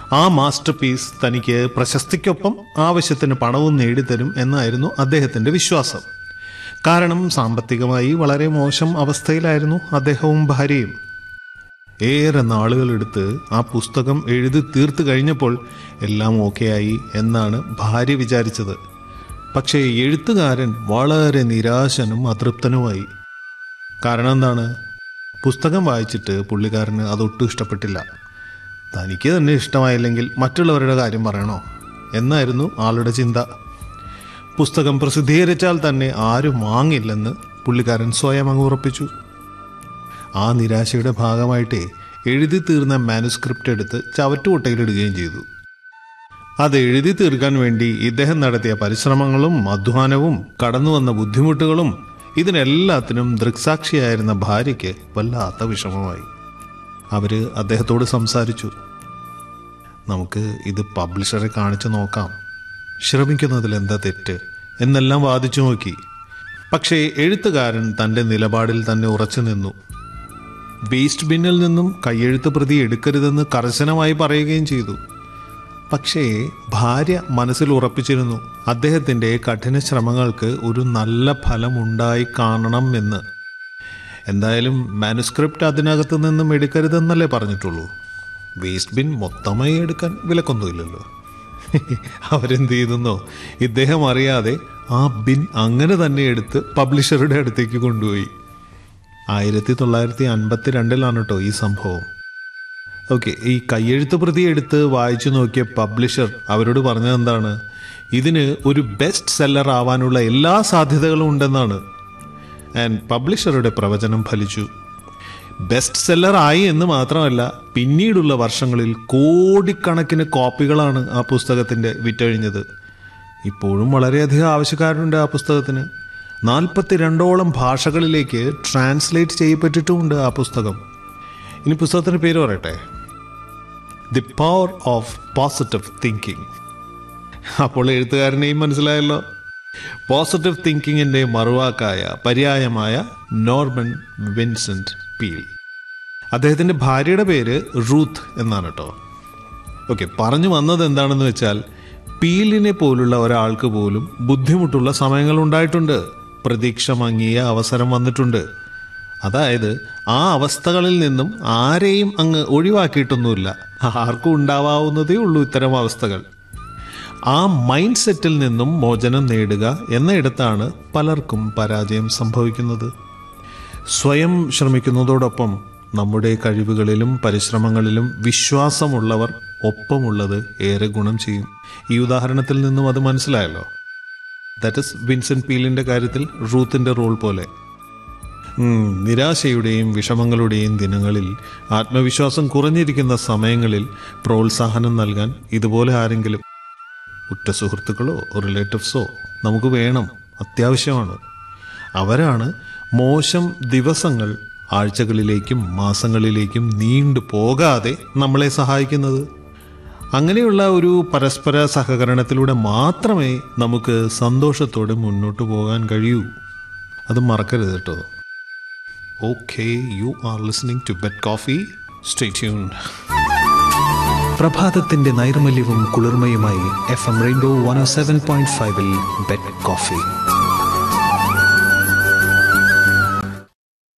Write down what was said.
ആ master piece തനിക്ക് പ്രശസ്തിക്കൊപ്പം ആവശ്യത്തിന് പണവും നേടിത്തരും എന്നായിരുന്നു അദ്ദേഹത്തിന്റെ വിശ്വാസം കാരണം സാമ്പത്തികമായി വളരെ മോശം അവസ്ഥയിലായിരുന്നു അദ്ദേഹവും ഭാര്യയും ഏറെ നാളുകളെടുത്ത് ആ പുസ്തകം എഴുതി തീർത്തു കഴിഞ്ഞപ്പോൾ എല്ലാം ഓക്കെയായി എന്നാണ് ഭാര്യ വിചാരിച്ചത് പക്ഷേ എഴുത്തുകാരൻ വളരെ നിരാശനും അതൃപ്തനുമായി കാരണം എന്താണ് പുസ്തകം വായിച്ചിട്ട് പുള്ളിക്കാരന് അതൊട്ടും ഇഷ്ടപ്പെട്ടില്ല തനിക്ക് തന്നെ ഇഷ്ടമായില്ലെങ്കിൽ മറ്റുള്ളവരുടെ കാര്യം പറയണോ എന്നായിരുന്നു ആളുടെ ചിന്ത പുസ്തകം പ്രസിദ്ധീകരിച്ചാൽ തന്നെ ആരും വാങ്ങില്ലെന്ന് പുള്ളിക്കാരൻ സ്വയം അങ്ങ് ഉറപ്പിച്ചു ആ നിരാശയുടെ ഭാഗമായിട്ടേ എഴുതി തീർന്ന മാനുസ്ക്രിപ്റ്റ് എടുത്ത് ചവറ്റുകൊട്ടയിലിടുകയും ചെയ്തു അത് എഴുതി തീർക്കാൻ വേണ്ടി ഇദ്ദേഹം നടത്തിയ പരിശ്രമങ്ങളും അധ്വാനവും കടന്നു വന്ന ബുദ്ധിമുട്ടുകളും ഇതിനെല്ലാത്തിനും ദൃക്സാക്ഷിയായിരുന്ന ഭാര്യയ്ക്ക് വല്ലാത്ത വിഷമമായി അവര് അദ്ദേഹത്തോട് സംസാരിച്ചു നമുക്ക് ഇത് പബ്ലിഷറെ കാണിച്ചു നോക്കാം ശ്രമിക്കുന്നതിൽ എന്താ തെറ്റ് എന്നെല്ലാം വാദിച്ചു നോക്കി പക്ഷേ എഴുത്തുകാരൻ തന്റെ നിലപാടിൽ തന്നെ ഉറച്ചു നിന്നു വേസ്റ്റ് ബിന്നിൽ നിന്നും കയ്യെഴുത്ത് പ്രതി എടുക്കരുതെന്ന് കർശനമായി പറയുകയും ചെയ്തു പക്ഷേ ഭാര്യ മനസ്സിൽ ഉറപ്പിച്ചിരുന്നു അദ്ദേഹത്തിന്റെ കഠിന ശ്രമങ്ങൾക്ക് ഒരു നല്ല ഫലം ഉണ്ടായി കാണണം എന്ന് എന്തായാലും മാനുസ്ക്രിപ്റ്റ് അതിനകത്ത് നിന്നും എടുക്കരുതെന്നല്ലേ പറഞ്ഞിട്ടുള്ളൂ വേസ്റ്റ് ബിൻ മൊത്തമായി എടുക്കാൻ വിലക്കൊന്നുമില്ലല്ലോ അവരെന്ത് ചെയ്തെന്നോ ഇദ്ദേഹം അറിയാതെ ആ ബിൻ അങ്ങനെ തന്നെ എടുത്ത് പബ്ലിഷറുടെ അടുത്തേക്ക് കൊണ്ടുപോയി ആയിരത്തി തൊള്ളായിരത്തി അൻപത്തി രണ്ടിലാണ് കേട്ടോ ഈ സംഭവം ഓക്കെ ഈ കയ്യെഴുത്ത് പ്രതി എടുത്ത് വായിച്ചു നോക്കിയ പബ്ലിഷർ അവരോട് പറഞ്ഞത് എന്താണ് ഇതിന് ഒരു ബെസ്റ്റ് സെല്ലർ ആവാനുള്ള എല്ലാ സാധ്യതകളും ഉണ്ടെന്നാണ് ആൻഡ് പബ്ലിഷറുടെ പ്രവചനം ഫലിച്ചു ബെസ്റ്റ് സെല്ലർ ആയി എന്ന് മാത്രമല്ല പിന്നീടുള്ള വർഷങ്ങളിൽ കോടിക്കണക്കിന് കോപ്പികളാണ് ആ പുസ്തകത്തിന്റെ വിറ്റഴിഞ്ഞത് ഇപ്പോഴും വളരെയധികം ആവശ്യക്കാരുണ്ട് ആ പുസ്തകത്തിന് നാൽപ്പത്തി രണ്ടോളം ഭാഷകളിലേക്ക് ട്രാൻസ്ലേറ്റ് ചെയ്യപ്പെട്ടിട്ടുമുണ്ട് ആ പുസ്തകം ഇനി പുസ്തകത്തിന്റെ പേര് പറയട്ടെ the power of positive thinking അപ്പോൾ എഴുത്തുകാരനെയും മനസ്സിലായല്ലോ പോസിറ്റീവ് തിങ്കിങ്ങിന്റെ മറുവാക്കായ പര്യായമായ നോർമൻ വിൻസെന്റ് പീൽ അദ്ദേഹത്തിന്റെ ഭാര്യയുടെ പേര് റൂത്ത് എന്നാണ് കേട്ടോ ഓക്കെ പറഞ്ഞു വന്നത് എന്താണെന്ന് വെച്ചാൽ പീലിനെ പോലുള്ള ഒരാൾക്ക് പോലും ബുദ്ധിമുട്ടുള്ള സമയങ്ങൾ ഉണ്ടായിട്ടുണ്ട് പ്രതീക്ഷ മങ്ങിയ അവസരം വന്നിട്ടുണ്ട് അതായത് ആ അവസ്ഥകളിൽ നിന്നും ആരെയും അങ്ങ് ഒഴിവാക്കിയിട്ടൊന്നുമില്ല ആർക്കും ഉണ്ടാവാവുന്നതേ ഉള്ളൂ ഇത്തരം അവസ്ഥകൾ ആ മൈൻഡ് സെറ്റിൽ നിന്നും മോചനം നേടുക എന്നയിടത്താണ് പലർക്കും പരാജയം സംഭവിക്കുന്നത് സ്വയം ശ്രമിക്കുന്നതോടൊപ്പം നമ്മുടെ കഴിവുകളിലും പരിശ്രമങ്ങളിലും വിശ്വാസമുള്ളവർ ഒപ്പമുള്ളത് ഏറെ ഗുണം ചെയ്യും ഈ ഉദാഹരണത്തിൽ നിന്നും അത് മനസ്സിലായല്ലോ ദാറ്റ് ഇസ് വിൻസെന്റ് പീലിന്റെ കാര്യത്തിൽ റൂത്തിന്റെ റോൾ പോലെ ഉം, നിരാശയുടെയും വിഷമങ്ങളുടെയും ദിനങ്ങളിൽ ആത്മവിശ്വാസം കുറഞ്ഞിരിക്കുന്ന സമയങ്ങളിൽ പ്രോത്സാഹനം നൽകാൻ ഇതുപോലെ ആരെങ്കിലും ഉറ്റ സുഹൃത്തുക്കളോ റിലേറ്റീവ്സോ നമുക്ക് വേണം അത്യാവശ്യമാണ് അവരാണ് മോശം ദിവസങ്ങൾ ആഴ്ചകളിലേക്കും മാസങ്ങളിലേക്കും നീണ്ടു പോകാതെ നമ്മളെ സഹായിക്കുന്നത് അങ്ങനെയുള്ള ഒരു പരസ്പര സഹകരണത്തിലൂടെ മാത്രമേ നമുക്ക് സന്തോഷത്തോടെ മുന്നോട്ട് പോകാൻ കഴിയൂ അത് മറക്കരുത് കേട്ടോ okay you are listening to bed coffee stay tune പ്രഭാതത്തിന്റെ നൈർമല്യവും കുളിർമയുമായി F M rainbow one seven point ഫൈവിൽ ബെറ്റ് കോഫി